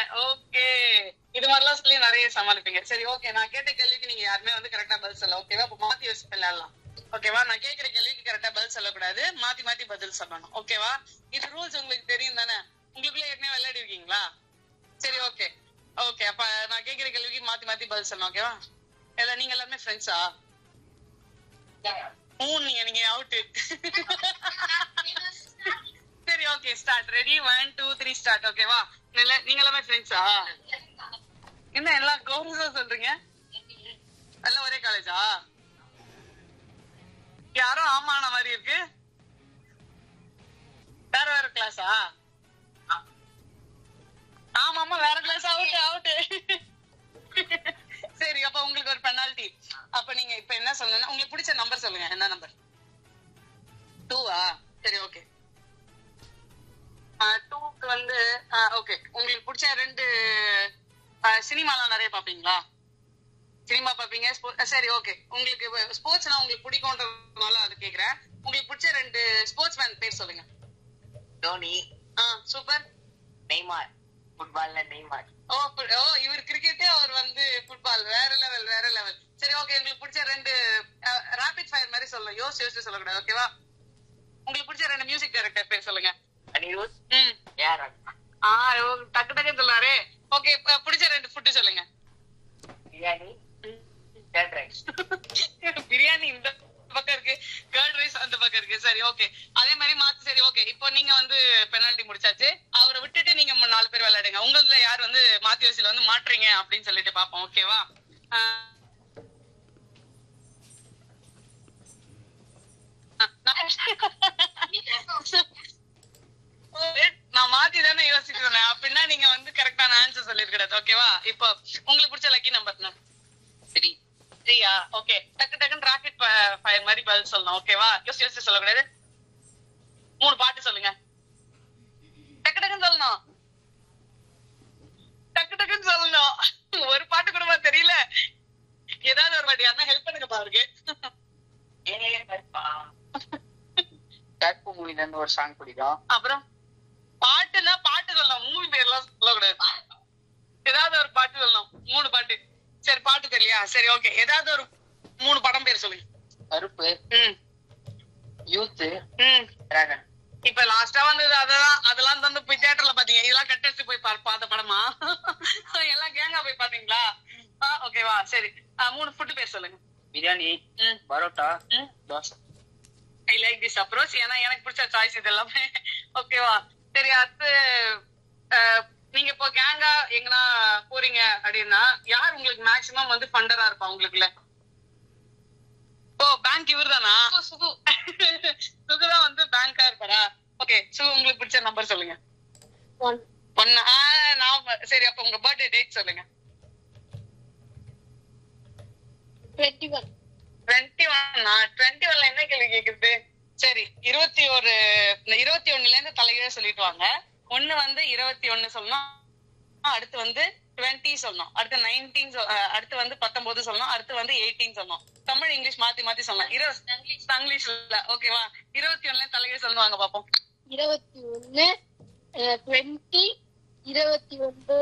Okay இது மாதிரிலாம் சொல்லி நிறைய சமாளிப்பீங்க சரி ஓகே நான் கேட்ட கேள்விக்கு நீங்க யாருமே வந்து கரெக்டா பதில் சொல்ல ஓகேவா அப்ப மாத்தி யோசிச்சு விளையாடலாம் ஓகேவா நான் கேக்குற கேள்விக்கு கரெக்டா பதில் சொல்லக்கூடாது மாத்தி மாத்தி பதில் சொல்லணும் ஓகேவா இது ரூல்ஸ் உங்களுக்கு தெரியும் தானே உங்களுக்குள்ள ஏற்கனவே விளையாடி இருக்கீங்களா சரி ஓகே ஓகே அப்ப நான் கேக்குற கேள்விக்கு மாத்தி மாத்தி பதில் சொல்லணும் ஓகேவா இல்ல நீங்க எல்லாருமே ஃப்ரெண்ட்ஸா மூணு நீங்க நீங்க அவுட் சரி okay start ready one two three start ஓகேவா நீங்க எல்லாமே ஃப்ரெண்ட்ஸா என்ன எல்லாம் கோர்ஸா சொல்றீங்க எல்லாம் ஒரே காலேஜா யாரும் ஆமான மாதிரி இருக்கு வேற வேற கிளாஸா ஆமா ஆமா வேற கிளாஸ் அவுட் அவுட் சரி அப்ப உங்களுக்கு ஒரு பெனால்டி அப்ப நீங்க இப்ப என்ன சொல்லணும் உங்களுக்கு பிடிச்ச நம்பர் சொல்லுங்க என்ன நம்பர் டூவா சரி ஓகே டூக்கு வந்து ஓகே உங்களுக்கு பிடிச்ச ரெண்டு சினிமாலாம் நிறைய பாப்பீங்களா சினிமா பாப்பீங்க sport- அஹ் சரி ஓகே உங்களுக்கு ஸ்போர்ட்ஸ்னா உங்களுக்கு பிடிக்கும்ன்றதுனால அது கேக்குறேன் உங்களுக்கு பிடிச்ச ரெண்டு ஸ்போர்ட்ஸ் மேன் பேர் சொல்லுங்க தோனி ஆ சூப்பர் நெய்மார் ஃபுட்பால்ல நெய்மார் ஓ அப்ப- ஓ இவர் கிரிக்கெட்டே அவர் வந்து ஃபுட்பால் வேற லெவல் வேற லெவல் சரி ஓகே உங்களுக்கு பிடிச்ச ரெண்டு ரேபிட் ஃபயர் மாதிரி சொல்லலாம் யோசிச்சு யோசிச்சு சொல்லக்கூடாது ஓகேவா உங்களுக்கு பிடிச்ச ரெண்டு மியூசிக் டைரக்டர் பேர் சொல்லுங்க அனிருத் ம் ஏஆர் ஆ ஓ, டக்கு டக்குன்னு சொல்லாரே ஓகே பிடிச்ச ரெண்டு ஃபுட்டு சொல்லுங்க பிரியாணி கேர்ட் ரைஸ் பிரியாணி இந்த பக்கம் இருக்கு கேர்ட் ரைஸ் அந்த பக்கம் இருக்கு சரி ஓகே அதே மாதிரி மாத்து சரி ஓகே இப்போ நீங்க வந்து பெனால்டி முடிச்சாச்சு அவரை விட்டுட்டு நீங்க மூணு நாலு பேர் விளையாடுங்க உங்களதுல யார் வந்து மாத்தி வயசுல வந்து மாட்டுறீங்க அப்படின்னு சொல்லிட்டு பாப்போம் ஓகேவா நான் மாத்தி தானே யோசிக்கிறேன் அப்படின்னா நீங்க வந்து கரெக்டான ஆன்சர் சொல்லிருக்கூடாது ஓகேவா இப்போ உங்களுக்கு பிடிச்ச லக்கி நம்பர் த்ரீ சரியா ஓகே டக்கு டக்குன்னு ராக்கெட் ஃபயர் மாதிரி பதில் சொல்லணும் ஓகேவா யோசி யோசி சொல்லக்கூடாது மூணு பாட்டு சொல்லுங்க டக்கு டக்குன்னு சொல்லணும் டக்கு டக்குன்னு சொல்லணும் ஒரு பாட்டு கூடவா தெரியல ஏதாவது ஒரு பாட்டு யாருன்னா ஹெல்ப் பண்ணுங்க பாருங்க கருப்பு மூவில இருந்து ஒரு சாங் பிடிக்கும் அப்புறம் பாட்டுன்னா பாட்டு சொல்லணும் மூவி பேர்லாம் சொல்லக்கூடாது ஏதாவது ஒரு பாட்டு சொல்லணும் மூணு பாட்டு சரி பாட்டு தெரியலையா சரி ஓகே ஏதாவது ஒரு மூணு படம் பேர் சொல்லுங்க கருப்பு ம் யூத் ம் டிராகன் இப்ப லாஸ்டா வந்தது அதெல்லாம் அதெல்லாம் வந்து போய் தியேட்டர்ல பாத்தீங்க இதெல்லாம் கட்டடிச்சு போய் பா- பார்த்த படமா எல்லாம் கேங்கா போய் பாத்தீங்களா ஓகேவா சரி ஆ, மூணு ஃபுட் பேர் சொல்லுங்க பிரியாணி ம், பரோட்டா ம். Dosa I like this approach ஏன்னா எனக்கு பிடிச்ச சாய்ஸ் இது எல்லாமே ஓகேவா சரி அடுத்து அஹ், நீங்க இப்போ கேங்கா எங்கன்னா போறீங்க அப்படின்னா யார் உங்களுக்கு மேக்சிமம் வந்து ஃபண்டரா இருப்பா உங்களுக்குள்ள ஓ பேங்க் இவர் தானா சுகு சுகு தான் வந்து பேங்கா இருப்பாரா ஓகே சுகு உங்களுக்கு பிடிச்ச நம்பர் சொல்லுங்க ஒன் ஒன்னு ஆ, நான் சரி அப்ப உங்க பர்த்டே டேட் சொல்லுங்க டுவெண்ட்டி ஒன் டுவெண்ட்டி ஒன்னா டுவெண்ட்டி ஒன்ல என்ன கேள்வி கேக்குறது சரி இருபத்தி ஒரு இந்த இருபத்தி ஒண்ணுல இருந்து தலைகீழ சொல்லிட்டு வாங்க ஒண்ணு வந்து இருபத்தி ஒண்ணு சொல்லணும் அடுத்து வந்து டுவெண்ட்டி சொல்லணும் அடுத்து நைன்டீன் அடுத்து வந்து பத்தொன்பது சொல்லணும் அடுத்து வந்து எயிட்டீன் சொல்லணும் தமிழ் இங்கிலீஷ் மாத்தி மாத்தி சொல்லலாம் இருபது இங்கிலீஷ்ல ஓகேவா இருபத்தி ஒண்ணுல தலைகீழ சொல்லணும் வாங்க பாப்போம் இருபத்தி ஒன்னு டுவெண்ட்டி இருபத்தி ஒன்று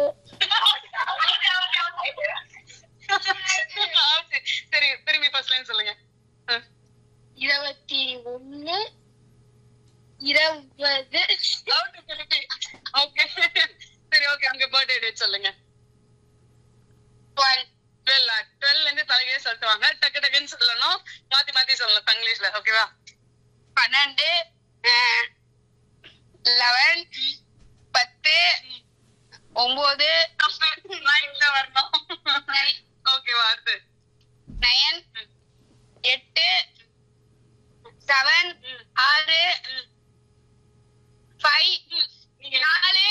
சரி திரும்பி ஃபர்ஸ்ட் லைன் சொல்லுங்க அஹ். இருபத்தி ஒன்னு இருபது Out திருப்பி. Okay. சரி ஓகே உங்க பர்த்டே டேட் சொல்லுங்க டுவெல் டுவெல் டுவெல்ல இருந்து தலைகே சொல்லிட்டு வாங்க டக்கு டக்குன்னு சொல்லணும் மாத்தி மாத்தி சொல்லணும் தங்கிலீஷ்ல ஓகேவா பன்னெண்டு லெவன் பத்து ஒன்பது நைன்ல வரணும் ஓகேவா அடுத்து நயன் எட்டு செவன் ஆறு ஃபைவ் நீங்க நாலு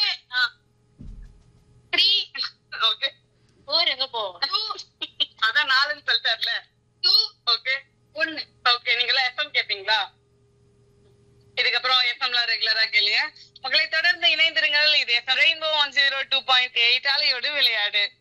த்ரீ ஓகே ஃபோர் எங்க போவோம் அதான் நாலுன்னு சொல்லிட்டார்ல டூ ஓகே ஒன்னு ஓகே நீங்களா எஃப்எம் கேப்பீங்களா இதுக்கப்புறம் எஃப்எம்ல ரெகுலரா கேளுங்க மக்களை தொடர்ந்து இணைந்திருங்கள் இது FM rainbow one zero two point eight அலையோடு விளையாடு